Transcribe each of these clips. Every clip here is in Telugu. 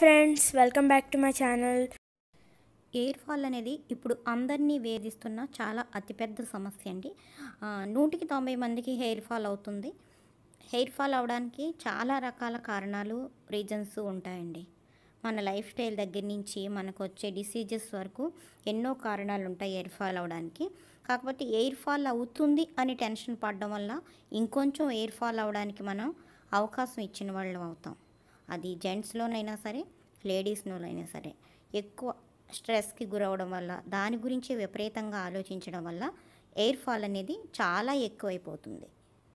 Friends welcome back to my channel hair fall అనేది ఇప్పుడు అందరినీ వేధిస్తున్న చాలా అతిపెద్ద సమస్య అండి ఆ, నూటికి తొంభై మందికి హెయిర్ ఫాల్ అవుతుంది హెయిర్ ఫాల్ అవడానికి చాలా రకాల కారణాలు రీజన్స్ ఉంటాయండి మన లైఫ్ స్టైల్ దగ్గర నుంచి మనకు వచ్చే డిసీజెస్ వరకు ఎన్నో కారణాలు ఉంటాయి ఎయిర్ ఫాల్ అవడానికి కాకపోతే ఎయిర్ ఫాల్ అవుతుంది అని టెన్షన్ పడడం వల్ల ఇంకొంచెం ఎయిర్ ఫాల్ అవడానికి మనం అవకాశం ఇచ్చిన వాళ్ళం అవుతాం అది జెంట్స్లోనైనా సరే లేడీస్లోనైనా సరే ఎక్కువ స్ట్రెస్కి గురవడం వల్ల దాని గురించి విపరీతంగా ఆలోచించడం వల్ల ఎయిర్ ఫాల్ అనేది చాలా ఎక్కువైపోతుంది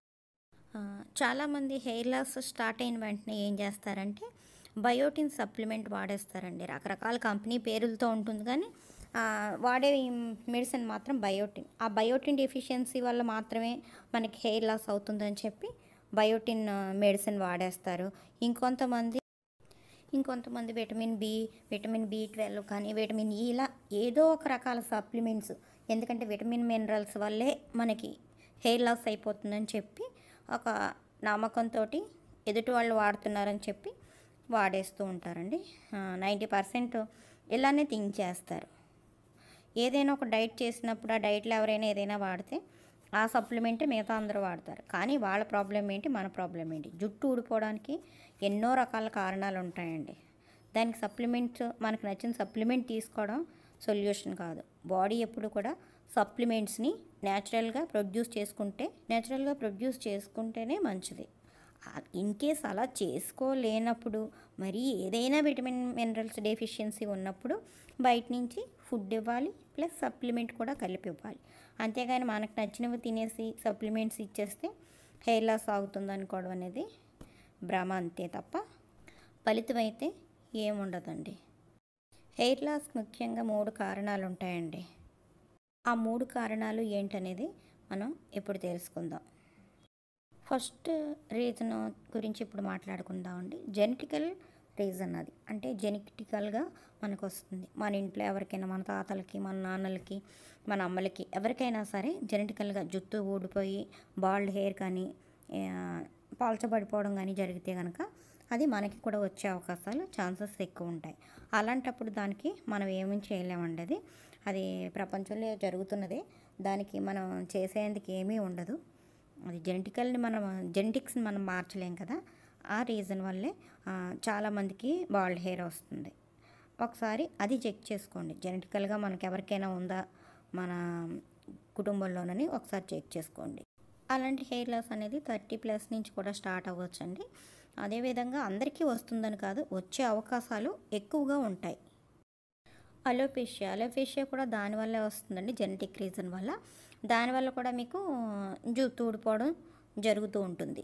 ఆ, చాలామంది హెయిర్ లాస్ స్టార్ట్ అయిన వెంటనే ఏం చేస్తారంటే బయోటిన్ సప్లిమెంట్ వాడేస్తారండి రకరకాల కంపెనీ పేరులతో ఉంటుంది కానీ ఆ, వాడే మెడిసిన్ మాత్రం బయోటిన్ ఆ బయోటిన్ డెఫిషియన్సీ వల్ల మాత్రమే మనకి హెయిర్ లాస్ అవుతుందని చెప్పి బయోటిన్ మెడిసిన్ వాడేస్తారు ఇంకొంతమంది ఇంకొంతమంది vitamin B vitamin B twelve కానీ విటమిన్ ఈ ఇలా ఏదో ఒక రకాల సప్లిమెంట్స్ ఎందుకంటే విటమిన్ మినరల్స్ వల్లే మనకి హెయిర్ లాస్ అయిపోతుందని చెప్పి ఒక నమ్మకంతో ఎదుటి వాళ్ళు వాడుతున్నారని చెప్పి వాడేస్తూ ఉంటారండి నైంటీ పర్సెంట్ ఇలానే థింక్ చేస్తారు ఏదైనా ఒక డైట్ చేసినప్పుడు ఆ డైట్లో ఎవరైనా ఏదైనా వాడితే ఆ సప్లిమెంటే మిగతా అందరూ వాడతారు కానీ వాళ్ళ ప్రాబ్లం ఏంటి మన ప్రాబ్లం ఏంటి జుట్టు ఊడిపోవడానికి ఎన్నో రకాల కారణాలు ఉంటాయండి దానికి సప్లిమెంట్ మనకు నచ్చిన సప్లిమెంట్ తీసుకోవడం సొల్యూషన్ కాదు బాడీ ఎప్పుడు కూడా సప్లిమెంట్స్ని న్యాచురల్గా ప్రొడ్యూస్ చేసుకుంటే న్యాచురల్గా ప్రొడ్యూస్ చేసుకుంటేనే మంచిది ఇన్ కేస్ అలా చేసుకోలేనప్పుడు మరి ఏదైనా విటమిన్ మినరల్స్ డెఫిషియన్సీ ఉన్నప్పుడు బయట నుంచి ఫుడ్ ఇవ్వాలి ప్లస్ సప్లిమెంట్ కూడా కలిపి ఇవ్వాలి అంతేగాని మనకు నచ్చినవి తినేసి సప్లిమెంట్స్ ఇచ్చేస్తే హెయిర్ లాస్ అవుతుంది అనుకోవడం అనేది భ్రమ అంతే తప్ప ఫలితం అయితే ఏముండదండి హెయిర్ లాస్ ముఖ్యంగా మూడు కారణాలు ఉంటాయండి ఆ మూడు కారణాలు ఏంటనేది మనం ఇప్పుడు తెలుసుకుందాం ఫస్ట్ రీజన్ గురించి ఇప్పుడు మాట్లాడుకుందామండి జెనెటికల్ రీజన్ అది అంటే జెనెటికల్గా మనకు వస్తుంది మన ఇంట్లో ఎవరికైనా మన తాతలకి మన నాన్నలకి మన అమ్మలకి ఎవరికైనా సరే జెనెటికల్గా జుట్టు ఊడిపోయి బాల్డ్ హెయిర్ కానీ ఆ, పాల్చబడిపోవడం కానీ జరిగితే కనుక అది మనకి కూడా వచ్చే అవకాశాలు ఛాన్సెస్ ఎక్కువ ఉంటాయి అలాంటప్పుడు దానికి మనం ఏమీ చేయలేమండి అది అది ప్రపంచంలో జరుగుతున్నదే దానికి మనం చేసేందుకు ఏమీ ఉండదు అది జెనెటికల్ని మనం జెనెటిక్స్ని మనం మార్చలేం కదా ఆ రీజన్ వల్లే ఆ, చాలామందికి బాల్డ్ హెయిర్ వస్తుంది ఒకసారి అది చెక్ చేసుకోండి జెనెటికల్గా మనకి ఎవరికైనా ఉందా మన కుటుంబంలోనని ఒకసారి చెక్ చేసుకోండి అలాంటి హెయిర్ లాస్ అనేది థర్టీ ప్లస్ నుంచి కూడా స్టార్ట్ అవ్వచ్చండి అదేవిధంగా అందరికీ వస్తుందని కాదు వచ్చే అవకాశాలు ఎక్కువగా ఉంటాయి అలోపేషియా అలోపేషియా కూడా దానివల్లే వస్తుందండి జెనెటిక్ రీజన్ వల్ల దానివల్ల కూడా మీకు జుట్టు ఊడిపోవడం జరుగుతూ ఉంటుంది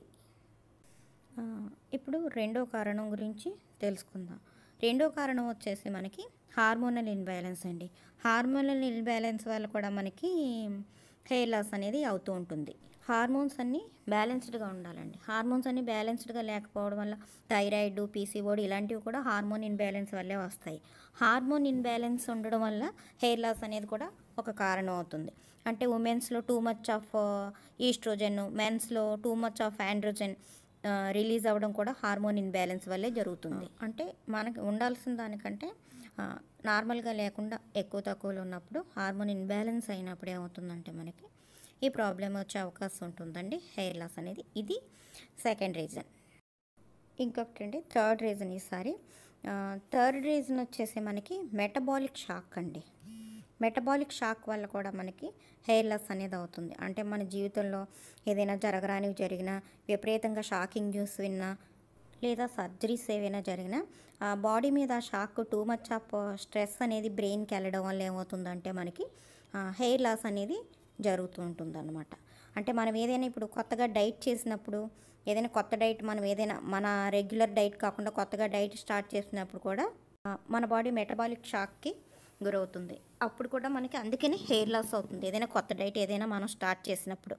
ఆ, ఇప్పుడు రెండో కారణం గురించి తెలుసుకుందాం రెండో కారణం వచ్చేసి మనకి హార్మోనల్ ఇన్బ్యాలెన్స్ అండి హార్మోనల్ ఇన్బ్యాలెన్స్ వల్ల కూడా మనకి హెయిర్ లాస్ అనేది అవుతూ ఉంటుంది హార్మోన్స్ అన్నీ బ్యాలెన్స్డ్గా ఉండాలండి హార్మోన్స్ అన్నీ బ్యాలెన్స్డ్గా లేకపోవడం వల్ల థైరాయిడ్ పీసీఓడి ఇలాంటివి కూడా హార్మోన్ ఇన్బ్యాలెన్స్ వల్లే వస్తాయి హార్మోన్ ఇన్బ్యాలెన్స్ ఉండడం వల్ల హెయిర్ లాస్ అనేది కూడా ఒక కారణం అవుతుంది అంటే ఉమెన్స్లో టూ మచ్ ఆఫ్ ఈస్ట్రోజన్ మెన్స్లో too much of androgen release అవ్వడం కూడా హార్మోన్ ఇన్బ్యాలెన్స్ వల్లే జరుగుతుంది అంటే మనకి ఉండాల్సిన దానికంటే ఆ, నార్మల్గా లేకుండా ఎక్కువ తక్కువలో ఉన్నప్పుడు హార్మోన్ ఇన్బ్యాలెన్స్ అయినప్పుడు ఏమవుతుందంటే మనకి ఈ ప్రాబ్లం వచ్చే అవకాశం ఉంటుందండి హెయిర్ లాస్ అనేది ఇది సెకండ్ రీజన్ ఇంకొకటి అండి థర్డ్ రీజన్ ఈసారి థర్డ్ రీజన్ వచ్చేసి మనకి మెటబాలిక్ షాక్ అండి మెటబాలిక్ షాక్ వల్ల కూడా మనకి హెయిర్ లాస్ అనేది అవుతుంది అంటే మన జీవితంలో ఏదైనా జరగరానివి జరిగినా విపరీతంగా షాకింగ్ న్యూస్ విన్నా లేదా సర్జరీస్ ఏవైనా జరిగినా ఆ బాడీ మీద shock too much of stress అనేది బ్రెయిన్కి వెళ్ళడం వల్ల ఏమవుతుందంటే మనకి హెయిర్ లాస్ అనేది జరుగుతూ ఉంటుందన్నమాట అంటే మనం ఏదైనా ఇప్పుడు కొత్తగా డైట్ చేసినప్పుడు ఏదైనా కొత్త డైట్ మనం ఏదైనా మన రెగ్యులర్ డైట్ కాకుండా కొత్తగా డైట్ స్టార్ట్ చేసినప్పుడు కూడా ఆ, మన బాడీ మెటబాలిక్ షాక్కి గురవుతుంది అప్పుడు కూడా మనకి అందుకని హెయిర్ లాస్ అవుతుంది ఏదైనా కొత్త డైట్ ఏదైనా మనం స్టార్ట్ చేసినప్పుడు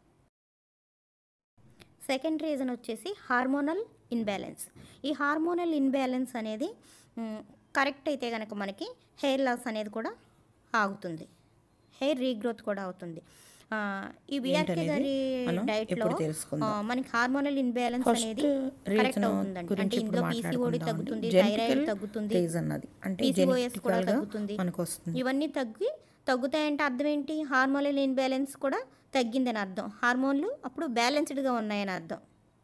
సెకండ్ రీజన్ వచ్చేసి హార్మోనల్ ఇన్బ్యాలెన్స్ ఈ హార్మోనల్ ఇన్బ్యాలెన్స్ అనేది కరెక్ట్ అయితే కనుక మనకి హెయిర్ లాస్ అనేది కూడా ఆగుతుంది హెయిర్ రీగ్రోత్ కూడా అవుతుంది ఆ, ఈ బిఆర్కే ఏంటనేది గారి మనం డైట్లో ఇప్పుడు తెలుసుకుందాం. మనకి హార్మోనల్ ఇన్బ్యాలెన్స్ ఫస్ట్ అనేది కరెక్ట్ రీజన్ అవుతుందండి అంటే గురించి ఇప్పుడు ఇందులో పీసీఓడి మాట్లాడుకుందాం తగ్గుతుంది జెనెటికల్ థైరాయిడ్ తగ్గుతుంది రీజన్ అది అంటే పీసీఓఎస్ కూడా జెనెటికల్ గా తగ్గుతుంది మనకు వస్తుంది ఇవన్నీ తగ్గి తగ్గుతాయంటే అర్థం ఏంటి హార్మోనల్ ఇన్బ్యాలెన్స్ కూడా తగ్గిందని అర్థం హార్మోన్లు అప్పుడు బ్యాలెన్స్డ్గా ఉన్నాయని అర్థం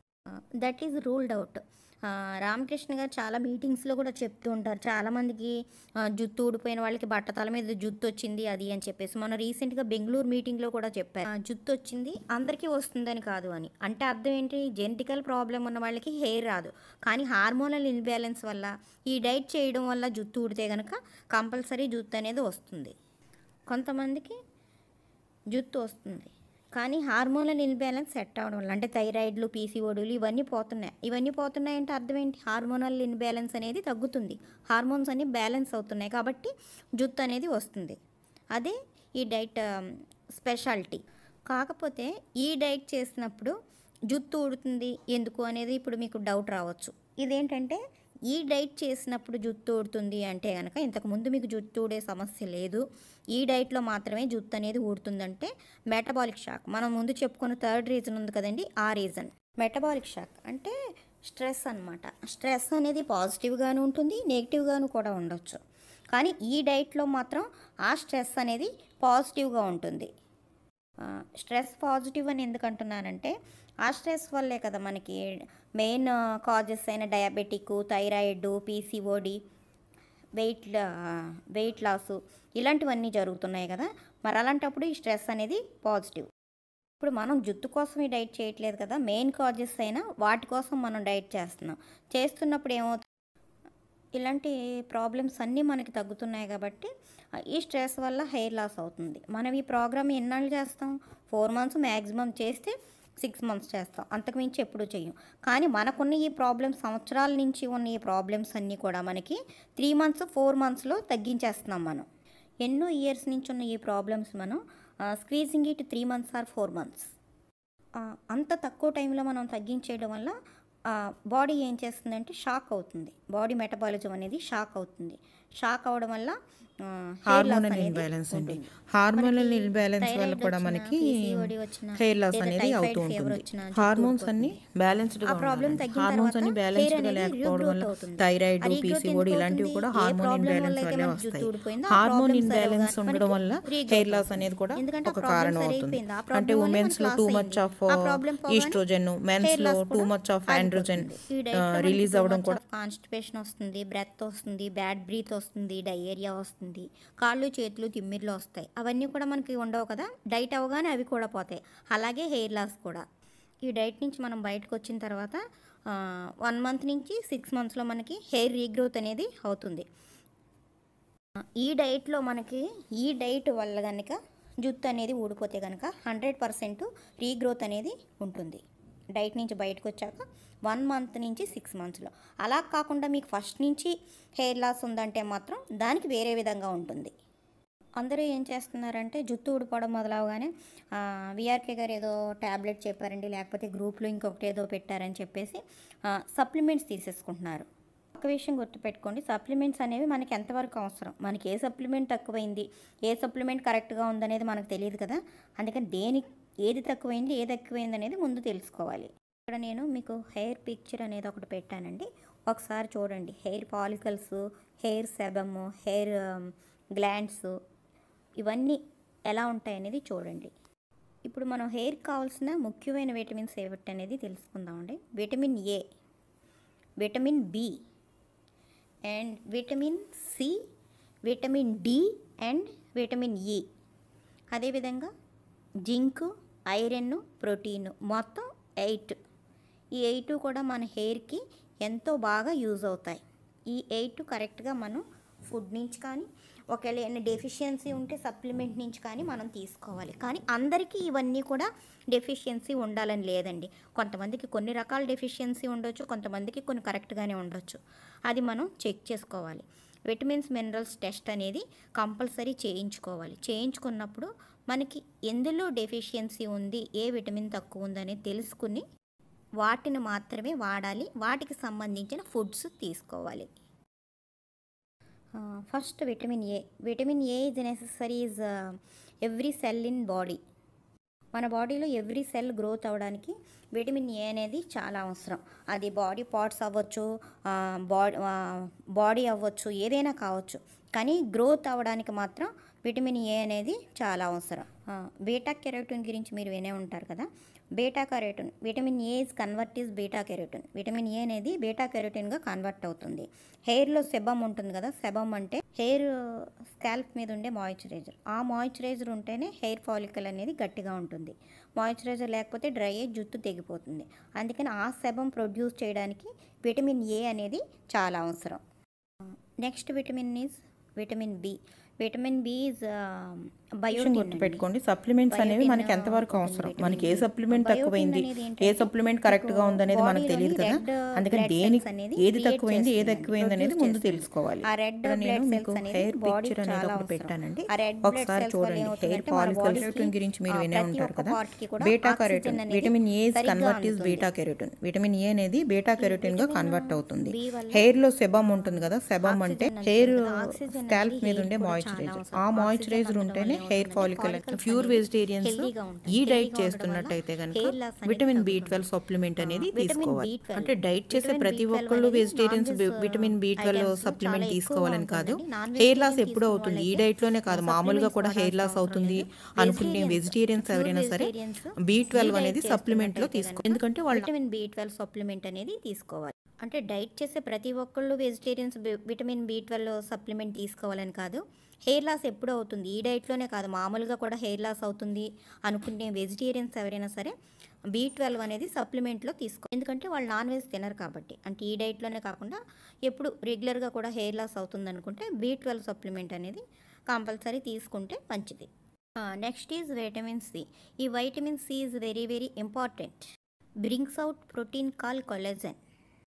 that is ruled out Ramakrishna garu చాలా మీటింగ్స్లో కూడా చెప్తూ ఉంటారు చాలామందికి ఆ, జుత్తు ఊడిపోయిన వాళ్ళకి బట్టతల మీద జుత్తు వచ్చింది అది అని చెప్పేసి మొన్న రీసెంట్గా బెంగళూరు మీటింగ్లో కూడా చెప్పారు ఆ, జుత్తు వచ్చింది అందరికీ వస్తుందని కాదు అని అంటే అర్థం ఏంటి జెనెటికల్ ప్రాబ్లం ఉన్న వాళ్ళకి హెయిర్ రాదు కానీ హార్మోనల్ ఇన్బ్యాలెన్స్ వల్ల ఈ డైట్ చేయడం వల్ల జుత్తు ఊడితే కనుక కంపల్సరీ జుత్తు అనేది వస్తుంది కొంతమందికి జుత్తు వస్తుంది కానీ హార్మోనల్ ఇన్బ్యాలెన్స్ సెట్ అవడం వల్ల అంటే థైరాయిడ్లు పీసీఓడులు ఇవన్నీ పోతున్నాయి ఇవన్నీ పోతున్నాయంటే అర్థం ఏంటి హార్మోనల్ ఇన్బ్యాలెన్స్ అనేది తగ్గుతుంది హార్మోన్స్ అన్ని బ్యాలెన్స్ అవుతున్నాయి కాబట్టి జుత్తు అనేది వస్తుంది అదే ఈ డైట్ స్పెషాలిటీ కాకపోతే ఈ డైట్ చేసినప్పుడు జుత్తు ఊడుతుంది ఎందుకు అనేది ఇప్పుడు మీకు డౌట్ రావచ్చు ఇదేంటంటే ఈ డైట్ చేసినప్పుడు జుత్తు ఊడుతుంది అంటే కనుక ఇంతకుముందు మీకు జుత్తు ఊడే సమస్య లేదు ఈ డైట్లో మాత్రమే జుత్తు అనేది ఊడుతుందంటే మెటబాలిక్ షాక్ మనం ముందు చెప్పుకున్న థర్డ్ రీజన్ ఉంది కదండి ఆ రీజన్ మెటబాలిక్ షాక్ అంటే స్ట్రెస్ అన్నమాట స్ట్రెస్ అనేది పాజిటివ్గాను ఉంటుంది నెగిటివ్గాను కూడా ఉండొచ్చు కానీ ఈ డైట్లో మాత్రం ఆ స్ట్రెస్ అనేది పాజిటివ్గా ఉంటుంది ఆ, స్ట్రెస్ పాజిటివ్ అని ఎందుకు అంటున్నానంటే ఆ స్ట్రెస్ వల్లే కదా మనకి మెయిన్ కాజెస్ అయిన diabetic thyroid PCOD weight weight loss ఇలాంటివన్నీ జరుగుతున్నాయి కదా మరి అలాంటప్పుడు ఈ స్ట్రెస్ అనేది పాజిటివ్ ఇప్పుడు మనం జుట్టు కోసం ఈ డైట్ చేయట్లేదు కదా మెయిన్ కాజెస్ అయినా వాటి కోసం మనం డైట్ చేస్తున్నాం చేస్తున్నప్పుడు ఏమవుతుంది ఇలాంటి ప్రాబ్లమ్స్ అన్నీ మనకి తగ్గుతున్నాయి కాబట్టి ఆ, ఈ స్ట్రెస్ వల్ల హెయిర్ లాస్ అవుతుంది మనం ఈ ప్రోగ్రామ్ ఎన్నాళ్ళు చేస్తాం ఫోర్ మంత్స్ మ్యాక్సిమం చేస్తే సిక్స్ మంత్స్ చేస్తాం అంతకుమించి ఎప్పుడు చెయ్యం కానీ మనకున్న ఈ ప్రాబ్లమ్స్ సంవత్సరాల నుంచి ఉన్న ఈ ప్రాబ్లమ్స్ అన్నీ కూడా మనకి త్రీ మంత్స్ ఫోర్ మంత్స్లో తగ్గించేస్తున్నాం మనం ఎన్నో ఇయర్స్ నుంచి ఉన్న ఈ ప్రాబ్లమ్స్ మనం squeezing it three months or four months ఆ, అంత తక్కువ టైంలో మనం తగ్గించేయడం వల్ల బాడీ ఏం చేస్తుందంటే షాక్ అవుతుంది బాడీ మెటబాలిజం అనేది షాక్ అవుతుంది షాక్ అవడం వల్ల ఆ, hair loss హార్మోనల్ అనేది ఇన్బ్యాలెన్స్ అండి ఉంటుంది. హార్మోనల్ మనకి ఇన్బ్యాలెన్స్ వల్ల థైరాయిడ్ కూడా వచ్చినా, మనకి PCOD వచ్చినా, హెయిర్ లాస్ లేదా అనేది టైఫాయిడ్ అవుతూ ఫీవర్ ఉంటుంది వచ్చినా, జుట్టు హార్మోన్స్ ఊడిపోతుంది. అన్ని బ్యాలెన్స్డ్ గా ఆ ప్రాబ్లం ఉండాలి. తగ్గిన హార్మోన్స్ తర్వాత అన్ని hair బ్యాలెన్స్డ్ గా అనేది లేకపోవడం regrowth వల్ల అవుతుంది. థైరాయిడ్ ఆ regrowth పీసీఓడి ఎందుకు ఇలాంటివి అవుతుంది? కూడా ఏ హార్మోన్ problem వల్ల ఇన్బ్యాలెన్స్ అయితే వల్లే మనకి జుట్టు వస్తాయి ఊడిపోయిందో ఆ హార్మోన్ problem ఇన్బ్యాలెన్స్ సరిగా ఉండడం మనకి వల్ల regrowth హెయిర్ లాస్ అవుతుంది. అనేది కూడా ఎందుకంటే ఆ ఒక problem కారణం అవుతుంది సరిపోయింది. ఆ problem అంటే వల్ల ఉమెన్స్ లో మనకి టూ loss మచ్ ఆఫ్ అయింది. ఆ problem పోగానే ఈస్ట్రోజన్ మెన్స్ hair లో loss టూ కూడా మచ్ ఆఫ్ ఆండ్రోజన్ ఆగిపోతుంది. ఈ diet లో మనకి రిలీజ్ too అవ్వడం much కూడా of కాన్స్టిపేషన్ వస్తుంది బ్రెత్ వస్తుంది బ్యాడ్ బ్రీత్ వస్తుంది డయేరియా వస్తుంది కాళ్ళు చేతులు తిమ్మిర్లు వస్తాయి అవన్నీ కూడా మనకి ఉండవు కదా డైట్ అవ్వగానే అవి కూడా పోతాయి అలాగే హెయిర్ లాస్ కూడా ఈ డైట్ నుంచి మనం బయటకు వచ్చిన తర్వాత వన్ మంత్ నుంచి సిక్స్ మంత్స్లో మనకి హెయిర్ రీగ్రోత్ అనేది అవుతుంది ఈ డైట్లో మనకి ఈ డైట్ వల్ల కనుక జుత్తు అనేది ఊడిపోతే కనుక హండ్రెడ్ పర్సెంట్ రీగ్రోత్ అనేది ఉంటుంది డైట్ నుంచి బయటకు వచ్చాక వన్ మంత్ నుంచి సిక్స్ మంత్స్లో అలా కాకుండా మీకు ఫస్ట్ నుంచి హెయిర్ లాస్ ఉందంటే మాత్రం దానికి వేరే విధంగా ఉంటుంది అందరూ ఏం చేస్తున్నారంటే జుత్తు ఊడిపోవడం మొదలవగానే విఆర్కే గారు ఏదో ట్యాబ్లెట్ చెప్పారండి లేకపోతే గ్రూప్లో ఇంకొకటి ఏదో పెట్టారని చెప్పేసి సప్లిమెంట్స్ తీసేసుకుంటున్నారు ఒక విషయం గుర్తుపెట్టుకోండి సప్లిమెంట్స్ అనేవి మనకి ఎంతవరకు అవసరం మనకి ఏ సప్లిమెంట్ తక్కువైంది ఏ సప్లిమెంట్ కరెక్ట్గా ఉందనేది మనకు తెలియదు కదా అందుకని దేని ఏది తక్కువైంది ఏది ఎక్కువైంది అనేది ముందు తెలుసుకోవాలి ఇక్కడ నేను మీకు హెయిర్ పిక్చర్ అనేది ఒకటి పెట్టానండి ఒకసారి చూడండి hair follicles hair sebum hair glands ఇవన్నీ ఎలా ఉంటాయి అనేది చూడండి ఇప్పుడు మనం హెయిర్ కావాల్సిన ముఖ్యమైన విటమిన్స్ ఏమిటి అనేది తెలుసుకుందామండి vitamin A vitamin B and vitamin C vitamin D and vitamin E అదేవిధంగా జింక్ ఐరన్ ప్రోటీన్ మొత్తం ఎయిట్ ఈ ఎయిట్ కూడా మన హెయిర్కి ఎంతో బాగా యూజ్ అవుతాయి ఈ ఎయిట్ కరెక్ట్గా మనం ఫుడ్ నుంచి కానీ ఒకవేళ ఏమైనా డెఫిషియన్సీ ఉంటే సప్లిమెంట్ నుంచి కానీ మనం తీసుకోవాలి కానీ అందరికీ ఇవన్నీ కూడా డెఫిషియన్సీ ఉండాలని లేదండి కొంతమందికి కొన్ని రకాల డెఫిషియన్సీ ఉండొచ్చు కొంతమందికి కొన్ని కరెక్ట్గానే ఉండొచ్చు అది మనం చెక్ చేసుకోవాలి విటమిన్స్ మినరల్స్ టెస్ట్ అనేది కంపల్సరీ చేయించుకోవాలి చేయించుకున్నప్పుడు మనకి ఎందులో డెఫిషియన్సీ ఉంది ఏ విటమిన్ తక్కువ ఉందని తెలుసుకుని వాటిని మాత్రమే వాడాలి వాటికి సంబంధించిన ఫుడ్స్ తీసుకోవాలి first vitamin A vitamin A is necessary is every cell in body మన బాడీలో ఎవ్రీ సెల్ గ్రోత్ అవ్వడానికి విటమిన్ ఏ అనేది చాలా అవసరం అది బాడీ పార్ట్స్ అవ్వచ్చు బాడీ బాడీ అవ్వచ్చు ఏదైనా కావచ్చు కానీ గ్రోత్ అవ్వడానికి మాత్రం విటమిన్ ఏ అనేది చాలా అవసరం ఆ, బీటా కెరోటిన్ గురించి మీరు వినే ఉంటారు కదా beta carotene vitamin A is convert is beta carotene vitamin A అనేది బీటా కెరోటిన్గా కన్వర్ట్ అవుతుంది హెయిర్లో సెబమ్ ఉంటుంది కదా సెబమ్ అంటే హెయిర్ స్కాల్ప్ మీద ఉండే మాయిశ్చరైజర్ ఆ మాయిశ్చరైజర్ ఉంటేనే హెయిర్ ఫాలికల్ అనేది గట్టిగా ఉంటుంది మాయిశ్చరైజర్ లేకపోతే డ్రై అయ్యి జుట్టు తెగిపోతుంది అందుకని ఆ సెబమ్ ప్రొడ్యూస్ చేయడానికి విటమిన్ ఏ అనేది చాలా అవసరం next vitamin is vitamin B vitamin B is biotin గుర్తుపెట్టుకోండి సప్లిమెంట్స్ అనేవి మనకి ఎంతవరకు అవసరం మనకి ఏ సప్లిమెంట్ తక్కువైంది ఏ సప్లిమెంట్ కరెక్ట్ గా ఉందనేది మనకు తెలియదు కదా అందుకని దేని ఏది తక్కువైంది ఏది ఎక్కువైంది అనేది ముందు తెలుసుకోవాలి ఆ రెడ్ ఇక్కడ నేను బ్లడ్ మీకు సెల్స్ అనేది హెయిర్ బాడీ పిక్చర్ అనేది చాలా ఒకటి అవసరం పెట్టానండి ఆ రెడ్ బ్లడ్ ఒకసారి సెల్స్ చూడండి హెయిర్ ఫాలికల్ కెరోటిన్ గురించి మీరు వినే ఉంటారు కదా beta carotene vitamin A convert is beta carotene vitamin A అనేది బీటా కెరోటిన్ గా కన్వర్ట్ అవుతుంది హెయిర్ లో సెబమ్ ఉంటుంది కదా సెబమ్ అంటే హెయిర్ స్కాల్ప్ మీద ఉండే మాయిశ్చరైజర్ ఆ మాయిశ్చరైజర్ ఉంటేనే హెయిర్ ఫాలికల్ ప్యూర్ వెజిటేరియన్స్ ఈ డైట్ చేస్తున్నట్టయితే కనుక విటమిన్ బి ట్వెల్వ్ సప్లిమెంట్ అనేది తీసుకోవాలి అంటే డైట్ చేసే ప్రతి ఒక్కళ్ళు vegetarians vitamin B twelve supplement తీసుకోవాలని కాదు హెయిర్ లాస్ ఎప్పుడు అవుతుంది ఈ డైట్ లోనే కాదు మామూలుగా కూడా హెయిర్ లాస్ అవుతుంది అనుకుంటే వెజిటేరియన్స్ ఎవరైనా సరే బి ట్వెల్వ్ అనేది సప్లిమెంట్ లో తీసుకో ఎందుకంటే వాళ్ళు విటమిన్ బి ట్వెల్వ్ సప్లిమెంట్ అనేది తీసుకోవాలి అంటే డైట్ చేసే ప్రతి ఒక్కళ్ళు vegetarians vitamin B twelve supplement తీసుకోవాలని కాదు హెయిర్ లాస్ ఎప్పుడు అవుతుంది ఈ డైట్లోనే కాదు మామూలుగా కూడా హెయిర్ లాస్ అవుతుంది అనుకునే వెజిటేరియన్స్ ఎవరైనా సరే బి ట్వెల్వ్ అనేది సప్లిమెంట్లో తీసుకో ఎందుకంటే వాళ్ళు నాన్ వెజ్ తినరు కాబట్టి అంటే ఈ డైట్లోనే కాకుండా ఎప్పుడు రెగ్యులర్గా కూడా హెయిర్ లాస్ అవుతుంది అనుకుంటే బి ట్వెల్వ్ సప్లిమెంట్ అనేది కంపల్సరీ తీసుకుంటే మంచిది నెక్స్ట్ ఈజ్ వైటమిన్ సి ఈ vitamin C is very very important brings out protein call collagen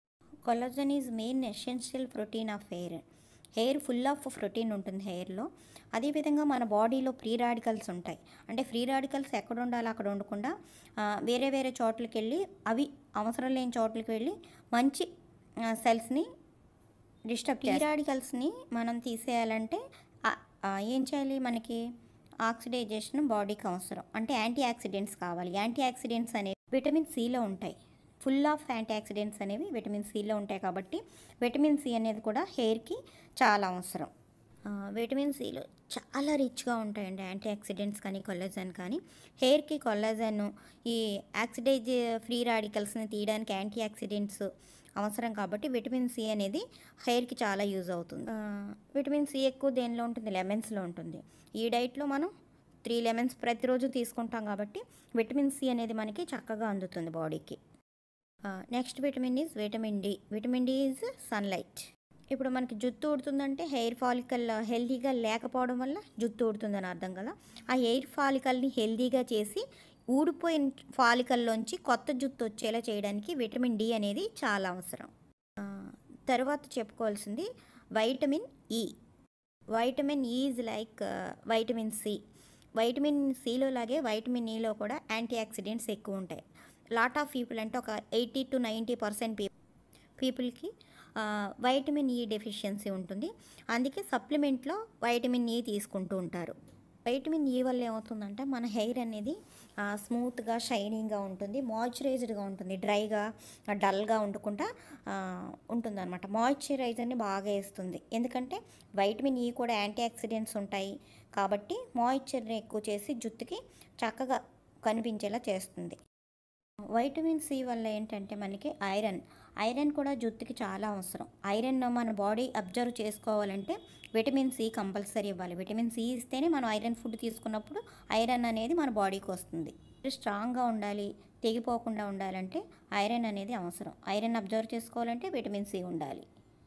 collagen is main essential protein of hair hair full of protein ఉంటుంది హెయిర్లో అదేవిధంగా మన బాడీలో ఫ్రీ రాడికల్స్ ఉంటాయి అంటే ఫ్రీ రాడికల్స్ ఎక్కడ ఉండాలో అక్కడ ఉండకుండా ఆ, వేరే వేరే చోట్లకి వెళ్ళి అవి అవసరం లేని చోట్లకి వెళ్ళి మంచి సెల్స్ని డిస్టర్బ్ ఫ్రీ రాడికల్స్ని మనం తీసేయాలంటే ఆ- ఆ, ఏం చేయాలి మనకి ఆక్సిడైజేషన్ బాడీకి అవసరం అంటే యాంటీ ఆక్సిడెంట్స్ కావాలి యాంటీ ఆక్సిడెంట్స్ అనేవి విటమిన్ సిలో ఉంటాయి ఫుల్ ఆఫ్ యాంటీ ఆక్సిడెంట్స్ అనేవి విటమిన్ సిలో ఉంటాయి కాబట్టి విటమిన్ సి అనేది కూడా హెయిర్కి చాలా అవసరం ఆ, విటమిన్ సిలో చాలా రిచ్గా ఉంటాయండి యాంటీ ఆక్సిడెంట్స్ కానీ కొల్లజన్ కానీ హెయిర్కి కొల్లజన్ ఈ ఆక్సిడైజ్ ఫ్రీ రాడికల్స్ని తీయడానికి యాంటీ ఆక్సిడెంట్స్ అవసరం కాబట్టి విటమిన్ సి అనేది హెయిర్కి చాలా యూజ్ అవుతుంది ఆ, విటమిన్ సి ఎక్కువ దేనిలో ఉంటుంది లెమన్స్లో ఉంటుంది ఈ డైట్లో మనం త్రీ లెమన్స్ ప్రతిరోజు తీసుకుంటాం కాబట్టి విటమిన్ సి అనేది మనకి చక్కగా అందుతుంది బాడీకి next vitamin is vitamin D vitamin D is sunlight ఇప్పుడు మనకి జుట్టు ఊడుతుందంటే హెయిర్ ఫాలికల్ హెల్తీగా లేకపోవడం వల్ల జుట్టు ఊడుతుందని అర్థం కదా ఆ హెయిర్ ఫాలికల్ని హెల్తీగా చేసి ఊడిపోయిన ఫాలికల్లోంచి కొత్త జుట్టు వచ్చేలా చేయడానికి విటమిన్ డి అనేది చాలా అవసరం ఆ, తర్వాత చెప్పుకోవాల్సింది vitamin E vitamin is like vitamin C vitamin సిలో లాగే వైటమిన్ ఈలో కూడా యాంటీ ఆక్సిడెంట్స్ ఎక్కువ ఉంటాయి లాట్ ఆఫ్ పీపుల్ అంటే ఒక eighty to ninety percent P పీపుల్కి వైటమిన్ ఈ డెఫిషియన్సీ ఉంటుంది అందుకే సప్లిమెంట్లో వైటమిన్ ఈ తీసుకుంటూ ఉంటారు వైటమిన్ ఈ వల్ల ఏమవుతుందంటే మన హెయిర్ అనేది స్మూత్గా షైనింగ్గా ఉంటుంది మాయిశ్చరైజ్డ్గా ఉంటుంది డ్రైగా డల్గా ఉండకుండా ఉంటుంది అనమాట మాయిశ్చరైజర్ని బాగా వేస్తుంది ఎందుకంటే వైటమిన్ ఈ కూడా యాంటీ ఆక్సిడెంట్స్ ఉంటాయి కాబట్టి మాయిశ్చర్ని ఎక్కువ చేసి జుట్టుకి చక్కగా కనిపించేలా చేస్తుంది వైటమిన్ సి వల్ల ఏంటంటే మనకి ఐరన్ ఐరన్ కూడా జుట్టుకి చాలా అవసరం ఐరన్ మన బాడీ అబ్జర్వ్ చేసుకోవాలంటే విటమిన్ సి కంపల్సరీ ఇవ్వాలి విటమిన్ సి ఇస్తేనే మనం ఐరన్ ఫుడ్ తీసుకున్నప్పుడు ఐరన్ అనేది మన బాడీకి వస్తుంది స్ట్రాంగ్గా ఉండాలి తెగిపోకుండా ఉండాలంటే ఐరన్ అనేది అవసరం ఐరన్ అబ్జర్వ్ చేసుకోవాలంటే విటమిన్ సి ఉండాలి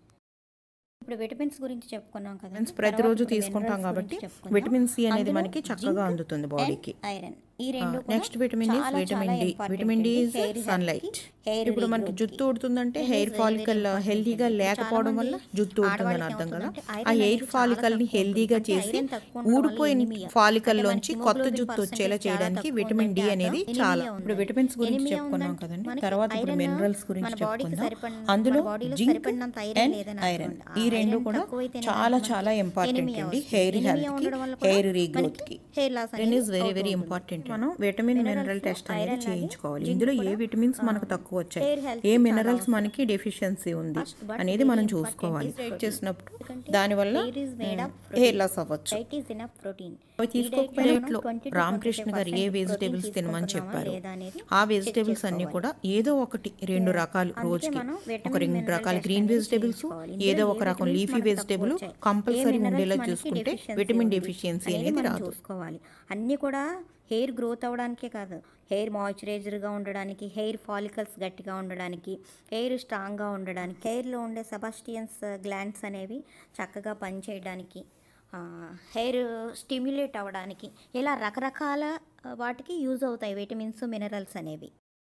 ఇప్పుడు విటమిన్స్ గురించి చెప్పుకున్నాం కదా Vitamins ప్రతిరోజు తీసుకుంటాం కాబట్టి విటమిన్ సి అనేది మనకి చక్కగా అందుతుంది బాడీకి ఐరన్ ఈ రెండు next vitamin is vitamin D vitamin D is sunlight ఇప్పుడు మనకి జుట్టు ఊడుతుందంటే హెయిర్ ఫాలికల్ హెల్దీగా లేకపోవడం వల్ల జుట్టు ఊడుతుందని అర్థం కదా ఆ హెయిర్ ఫాలికల్ ని హెల్దీగా చేసి ఊడిపోయిన ఫాలికల్ లోంచి కొత్త జుట్టు వచ్చేలా చేయడానికి విటమిన్ డి అనేది చాలా ఇప్పుడు విటమిన్స్ గురించి చెప్పుకున్నాం కదండి తర్వాత ఇప్పుడు మినరల్స్ గురించి చెప్పుకుందాం అందులో జింక్ అండ్ ఐరన్ ఈ రెండు కూడా చాలా చాలా ఇంపార్టెంట్ అండి హెయిర్ హెల్త్ కి హెయిర్ రీగ్రోత్ కి hair loss iron is very very important మనం విటమిన్ మినరల్ టెస్ట్ అనేది చేయించుకోవాలి ఇందులో ఏ విటమిన్స్ మనకు తక్కువ వచ్చాయి ఏ మినరల్స్ మనకి డెఫిషియన్సీ ఉంది అనేది మనం చూసుకోవాలి ట్రీట్ చేసినప్పుడు దానివల్ల హెయిర్ లాస్ అవ్వచ్చు డైట్ ఈజ్ ఇనఫ్ ప్రోటీన్ అవి తీసుకోకపోయినట్లో రామకృష్ణ గారు ఏ వెజిటేబుల్స్ తినమని చెప్పారు ఆ వెజిటేబుల్స్ అన్ని కూడా ఏదో ఒకటి రెండు రకాలు రోజుకి ఒక రెండు రకాల గ్రీన్ వెజిటేబుల్స్ ఏదో ఒక రకం లీఫీ వెజిటేబుల్ కంపల్సరీ ఉండేలా చూసుకుంటే విటమిన్ డెఫిషియన్సీ అనేది రాదు చూసుకోవాలి అన్నీ కూడా హెయిర్ గ్రోత్ అవ్వడానికే కాదు హెయిర్ మాయిశ్చరైజర్గా ఉండడానికి హెయిర్ ఫాలికల్స్ గట్టిగా ఉండడానికి హెయిర్ స్ట్రాంగ్గా ఉండడానికి హెయిర్లో ఉండే సెబాస్టియన్స్ గ్లాండ్స్ అనేవి చక్కగా పనిచేయడానికి హెయిర్ స్టిమ్యులేట్ అవ్వడానికి ఇలా రకరకాల ఆ, వాటికి యూజ్ అవుతాయి విటమిన్స్ మినరల్స్ అనేవి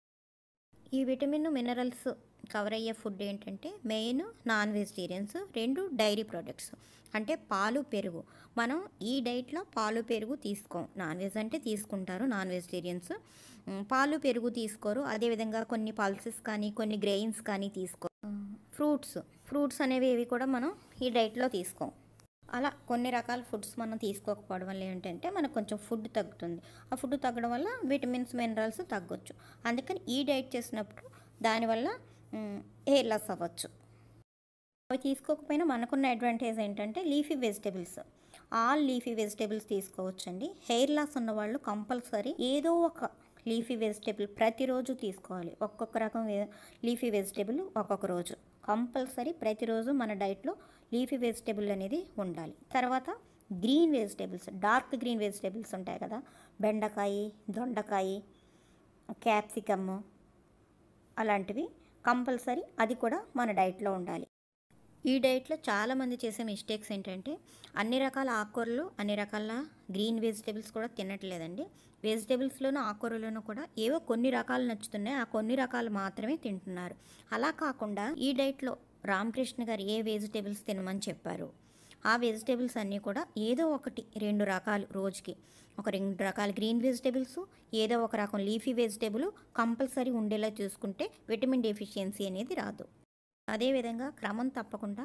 ఈ విటమిన్ మినరల్స్ కవర్ అయ్యే ఫుడ్ ఏంటంటే మెయిన్ నాన్ వెజిటేరియన్స్ రెండు డైరీ ప్రొడక్ట్స్ అంటే పాలు పెరుగు మనం ఈ డైట్లో పాలు పెరుగు తీసుకోం నాన్ వెజ్ అంటే తీసుకుంటారు నాన్ వెజిటేరియన్స్ ఉమ్, పాలు పెరుగు తీసుకోరు అదేవిధంగా కొన్ని పల్సెస్ కానీ కొన్ని గ్రెయిన్స్ కానీ తీసుకో ఫ్రూట్స్ ఫ్రూట్స్ అనేవి ఇవి కూడా మనం ఈ డైట్లో తీసుకోం అలా కొన్ని రకాల ఫుడ్స్ మనం తీసుకోకపోవడం వల్ల ఏంటంటే మనకు కొంచెం ఫుడ్ తగ్గుతుంది ఆ ఫుడ్ తగ్గడం వల్ల విటమిన్స్ మినరల్స్ తగ్గొచ్చు అందుకని ఈ డైట్ చేసినప్పుడు దానివల్ల హెయిర్ లాస్ అవ్వచ్చు అవి తీసుకోకపోయినా మనకున్న అడ్వాంటేజ్ ఏంటంటే leafy vegetables all leafy vegetables తీసుకోవచ్చండి హెయిర్ లాస్ ఉన్న వాళ్ళు కంపల్సరీ ఏదో ఒక లీఫీ వెజిటేబుల్ ప్రతిరోజు తీసుకోవాలి ఒక్కొక్క రకం వే- లీఫీ వెజిటేబుల్ ఒక్కొక్క రోజు కంపల్సరీ ప్రతిరోజు మన డైట్లో లీఫీ వెజిటేబుల్ అనేది ఉండాలి తర్వాత green vegetables dark green vegetables ఉంటాయి కదా బెండకాయ దొండకాయ క్యాప్సికమ్ అలాంటివి కంపల్సరీ అది కూడా మన డైట్లో ఉండాలి ఈ డైట్లో చాలామంది చేసే మిస్టేక్స్ ఏంటంటే అన్ని రకాల ఆకుకూరలు అన్ని రకాల గ్రీన్ వెజిటేబుల్స్ కూడా తినట్లేదండి వెజిటేబుల్స్లోనూ ఆకుకూరలోనూ కూడా ఏవో కొన్ని రకాలు నచ్చుతున్నాయి ఆ కొన్ని రకాలు మాత్రమే తింటున్నారు అలా కాకుండా ఈ డైట్లో రామకృష్ణ గారు ఏ వెజిటేబుల్స్ తినమని చెప్పారు ఆ వెజిటేబుల్స్ అన్నీ కూడా ఏదో ఒకటి రెండు రకాలు రోజుకి ఒక రెండు రకాల గ్రీన్ వెజిటేబుల్స్ ఏదో ఒక రకం లీఫీ వెజిటేబుల్ కంపల్సరీ ఉండేలా చూసుకుంటే విటమిన్ డెఫిషియన్సీ అనేది రాదు అదేవిధంగా క్రమం తప్పకుండా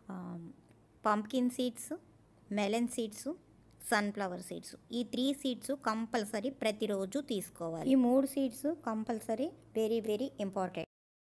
pumpkin seeds melon seeds sunflower seeds ఈ త్రీ సీడ్స్ కంపల్సరీ ప్రతిరోజు తీసుకోవాలి ఈ మూడు seeds compulsory very very important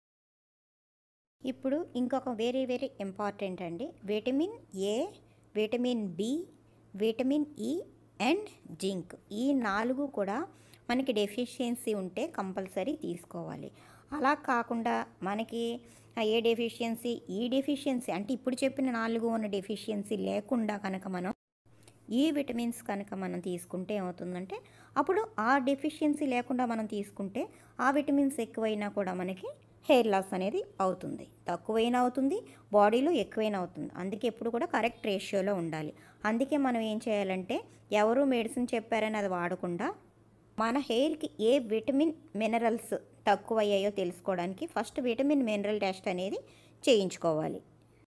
ఇప్పుడు ఇంకొక వెరీ వెరీ ఇంపార్టెంట్ అండి vitamin A vitamin B vitamin E and zinc ఈ నాలుగు కూడా మనకి డెఫిషియన్సీ ఉంటే కంపల్సరీ తీసుకోవాలి అలా కాకుండా మనకి ఆ ఏ డెఫిషియన్సీ ఈ డెఫిషియన్సీ అంటే ఇప్పుడు చెప్పిన నాలుగు ఉన్న డెఫిషియన్సీ లేకుండా కనుక మనం ఈ విటమిన్స్ కనుక మనం తీసుకుంటే ఏమవుతుందంటే అప్పుడు ఆ డెఫిషియన్సీ లేకుండా మనం తీసుకుంటే ఆ విటమిన్స్ ఎక్కువైనా కూడా మనకి హెయిర్ లాస్ అనేది అవుతుంది తక్కువైనా అవుతుంది బాడీలో ఎక్కువైనా అవుతుంది అందుకే ఎప్పుడు కూడా కరెక్ట్ రేషియోలో ఉండాలి అందుకే మనం ఏం చేయాలంటే ఎవరు మెడిసిన్ చెప్పారని అది వాడకుండా మన హెయిర్కి ఏ విటమిన్ మినరల్స్ తక్కువ అయ్యాయో తెలుసుకోవడానికి ఫస్ట్ విటమిన్ మినరల్ టెస్ట్ అనేది చేయించుకోవాలి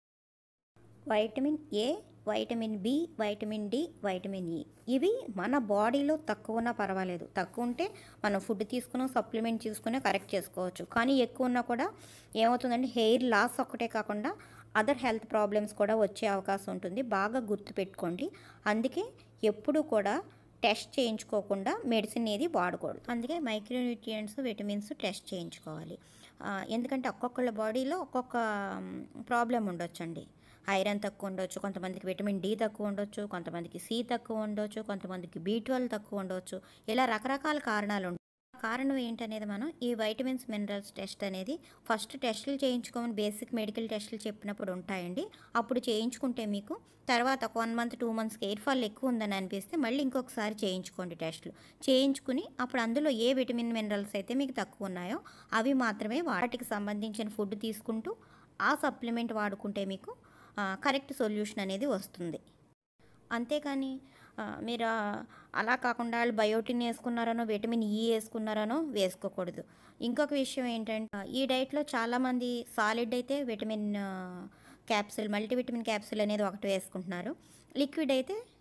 vitamin A vitamin B vitamin D vitamin E ఇవి మన బాడీలో తక్కువ ఉన్నా పర్వాలేదు తక్కువ ఉంటే మనం ఫుడ్ తీసుకుని సప్లిమెంట్ తీసుకుని కరెక్ట్ చేసుకోవచ్చు కానీ ఎక్కువ ఉన్నా కూడా ఏమవుతుందంటే హెయిర్ లాస్ ఒక్కటే కాకుండా అదర్ హెల్త్ ప్రాబ్లమ్స్ కూడా వచ్చే అవకాశం ఉంటుంది బాగా గుర్తుపెట్టుకోండి అందుకే ఎప్పుడు కూడా టెస్ట్ చేయించుకోకుండా మెడిసిన్ ఏది వాడకూడదు అందుకే మైక్రోన్యూట్రియంట్స్ విటమిన్స్ టెస్ట్ చేయించుకోవాలి ఆ, ఎందుకంటే ఒక్కొక్కళ్ళ బాడీలో ఒక్కొక్క ప్రాబ్లం ఉండొచ్చండి ఐరన్ తక్కువ ఉండొచ్చు కొంతమందికి విటమిన్ డి తక్కువ ఉండొచ్చు కొంతమందికి సి తక్కువ ఉండొచ్చు కొంతమందికి బి ట్వెల్వ్ తక్కువ ఉండొచ్చు ఇలా రకరకాల కారణాలు ఉంటాయి కారణం ఏంటనేది మనం ఈ వైటమిన్స్ మినరల్స్ టెస్ట్ అనేది ఫస్ట్ టెస్టులు చేయించుకోమని బేసిక్ మెడికల్ టెస్టులు చెప్పినప్పుడు ఉంటాయండి అప్పుడు చేయించుకుంటే మీకు తర్వాత ఒక వన్ మంత్ టూ మంత్స్కి ఎయిర్ ఫాల్ ఎక్కువ ఉందని అనిపిస్తే మళ్ళీ ఇంకొకసారి చేయించుకోండి టెస్టులు చేయించుకుని అప్పుడు అందులో ఏ విటమిన్ మినరల్స్ అయితే మీకు తక్కువ ఉన్నాయో అవి మాత్రమే వాటికి సంబంధించిన ఫుడ్ తీసుకుంటూ ఆ సప్లిమెంట్ వాడుకుంటే మీకు కరెక్ట్ సొల్యూషన్ అనేది వస్తుంది అంతేకాని ఆ, మీరు ఆ, అలా కాకుండా వాళ్ళు బయోటిన్ వేసుకున్నారనో విటమిన్ ఈ వేసుకున్నారనో వేసుకోకూడదు ఇంకొక విషయం ఏంటంటే ఆ, ఈ డైట్లో చాలామంది సాలిడ్ అయితే విటమిన్ క్యాప్సిల్ మల్టీవిటమిన్ క్యాప్సిల్ అనేది ఒకటి వేసుకుంటున్నారు లిక్విడ్ అయితే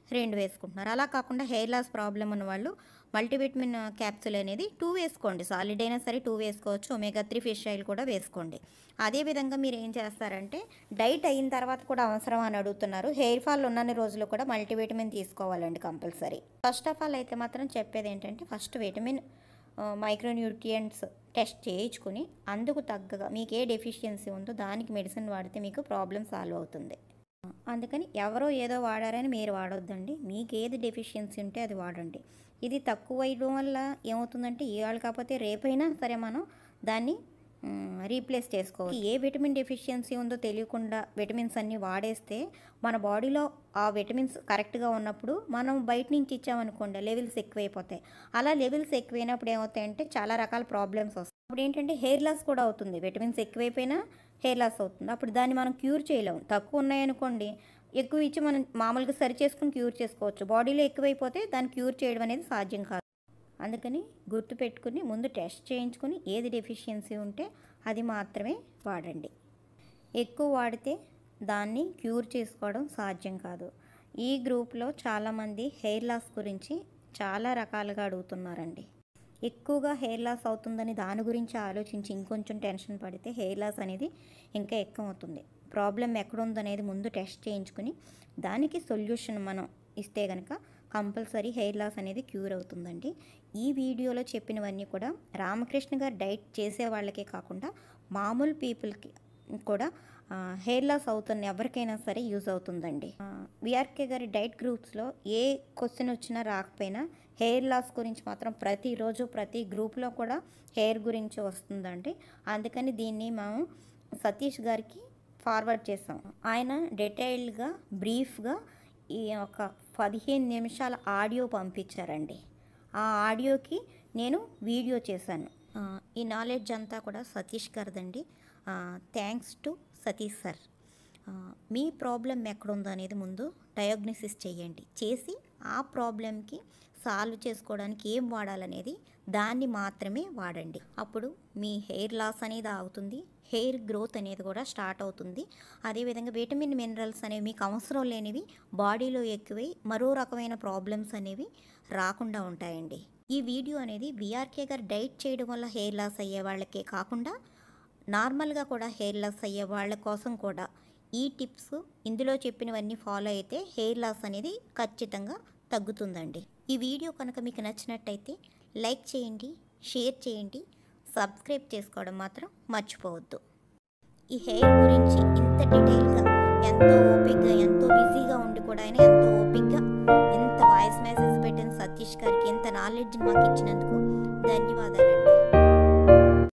రెండు వేసుకుంటున్నారు అలా కాకుండా హెయిర్ లాస్ ప్రాబ్లం ఉన్న వాళ్ళు మల్టీవిటమిన్ క్యాప్సూల్ అనేది టూ వేసుకోండి సాలిడ్ అయినా సరే టూ వేసుకోవచ్చు ఒమేగా త్రీ ఫిష్ ఆయిల్ కూడా వేసుకోండి అదేవిధంగా మీరు ఏం చేస్తారంటే డైట్ అయిన తర్వాత కూడా అవసరం అని అడుగుతున్నారు హెయిర్ ఫాల్ ఉన్నన్ని రోజులు కూడా మల్టీవిటమిన్ తీసుకోవాలండి కంపల్సరీ ఫస్ట్ ఆఫ్ ఆల్ అయితే మాత్రం చెప్పేది ఏంటంటే ఫస్ట్ విటమిన్ మైక్రోన్యూట్రియంట్స్ టెస్ట్ చేయించుకుని అందుకు తగ్గగా మీకు ఏ డెఫిషియన్సీ ఉందో దానికి మెడిసిన్ వాడితే మీకు ప్రాబ్లం సాల్వ్ అవుతుంది అందుకని ఎవరో ఏదో వాడారని మీరు వాడొద్దండి మీకు ఏది డెఫిషియన్సీ ఉంటే అది వాడండి ఇది తక్కువ అయ్యడం వల్ల ఏమవుతుందంటే ఇవాళ కాకపోతే రేపైనా సరే మనం దాన్ని రీప్లేస్ చేసుకోవాలి ఏ విటమిన్ డెఫిషియన్సీ ఉందో తెలియకుండా విటమిన్స్ అన్నీ వాడేస్తే మన బాడీలో ఆ విటమిన్స్ కరెక్ట్గా ఉన్నప్పుడు మనం బయట నుంచి ఇచ్చామనుకోండి లెవెల్స్ ఎక్కువైపోతాయి అలా లెవెల్స్ ఎక్కువైనప్పుడు ఏమవుతాయంటే చాలా రకాల ప్రాబ్లమ్స్ వస్తాయి అప్పుడు ఏంటంటే హెయిర్ లాస్ కూడా అవుతుంది విటమిన్స్ ఎక్కువైపోయినా హెయిర్ లాస్ అవుతుంది అప్పుడు దాన్ని మనం క్యూర్ చేయలేము తక్కువ ఉన్నాయనుకోండి ఎక్కువ ఇచ్చి మనం మామూలుగా సరి చేసుకుని క్యూర్ చేసుకోవచ్చు బాడీలో ఎక్కువైపోతే దాన్ని క్యూర్ చేయడం అనేది సాధ్యం కాదు అందుకని గుర్తు పెట్టుకుని ముందు టెస్ట్ చేయించుకుని ఏది డెఫిషియన్సీ ఉంటే అది మాత్రమే వాడండి ఎక్కువ వాడితే దాన్ని క్యూర్ చేసుకోవడం సాధ్యం కాదు ఈ గ్రూప్లో చాలామంది హెయిర్ లాస్ గురించి చాలా రకాలుగా అడుగుతున్నారండి ఎక్కువగా హెయిర్ లాస్ అవుతుందని దాని గురించి ఆలోచించి ఇంకొంచెం టెన్షన్ పడితే హెయిర్ లాస్ అనేది ఇంకా ఎక్కువ అవుతుంది ప్రాబ్లం ఎక్కడుందనేది ముందు టెస్ట్ చేయించుకుని దానికి సొల్యూషన్ మనం ఇస్తే కనుక కంపల్సరీ హెయిర్ లాస్ అనేది క్యూర్ అవుతుందండి ఈ వీడియోలో చెప్పినవన్నీ కూడా రామకృష్ణ గారు డైట్ చేసే వాళ్ళకే కాకుండా మామూలు పీపుల్కి కూడా హెయిర్ లాస్ అవుతున్న ఎవరికైనా సరే యూజ్ అవుతుందండి విఆర్కే గారి డైట్ గ్రూప్స్లో ఏ క్వశ్చన్ వచ్చినా రాకపోయినా హెయిర్ లాస్ గురించి మాత్రం ప్రతిరోజు ప్రతి గ్రూప్లో కూడా హెయిర్ గురించి వస్తుందండి అందుకని దీన్ని మేము సతీష్ గారికి ఫార్వర్డ్ చేసాం ఆయన డీటెయిల్డ్గా బ్రీఫ్గా ఈ ఒక పదిహేను నిమిషాల ఆడియో పంపించారండి ఆ ఆడియోకి నేను వీడియో చేశాను ఆ, ఈ నాలెడ్జ్ అంతా కూడా సతీష్ గారిదండి థ్యాంక్స్ టు సతీష్ సార్ ఆ, మీ ప్రాబ్లం ఎక్కడుందో అనేది ముందు డయాగ్నోసిస్ చేయండి చేసి ఆ ప్రాబ్లంకి సాల్వ్ చేసుకోవడానికి ఏం వాడాలనేది దాన్ని మాత్రమే వాడండి అప్పుడు మీ హెయిర్ లాస్ అనేది ఆగుతుంది హెయిర్ గ్రోత్ అనేది కూడా స్టార్ట్ అవుతుంది అదేవిధంగా విటమిన్ మినరల్స్ అనేవి మీకు అవసరం లేనివి బాడీలో ఎక్కువై మరో రకమైన ప్రాబ్లమ్స్ అనేవి రాకుండా ఉంటాయండి ఈ వీడియో అనేది విఆర్కే గారు డైట్ చేయడం వల్ల హెయిర్ లాస్ అయ్యే వాళ్ళకే కాకుండా నార్మల్గా కూడా హెయిర్ లాస్ అయ్యే వాళ్ళ కోసం కూడా ఈ టిప్స్ ఇందులో చెప్పినవన్నీ ఫాలో అయితే హెయిర్ లాస్ అనేది ఖచ్చితంగా తగ్గుతుందండి ఈ వీడియో కనుక మీకు నచ్చినట్టయితే లైక్ చేయండి షేర్ చేయండి సబ్స్క్రైబ్ చేసుకోవడం మాత్రం మర్చిపోవద్దు ఈ హెయిర్ గురించి ఇంత డీటెయిల్గా ఎంతో ఓపిక్గా ఎంతో బిజీగా ఉండి కూడా ఆయన ఎంతో ఓపిక్గా ఇంత వాయిస్ మెసేజ్ పెట్టిన సతీష్ గారికి ఇంత నాలెడ్జ్ మాకు ఇచ్చినందుకు ధన్యవాదాలండి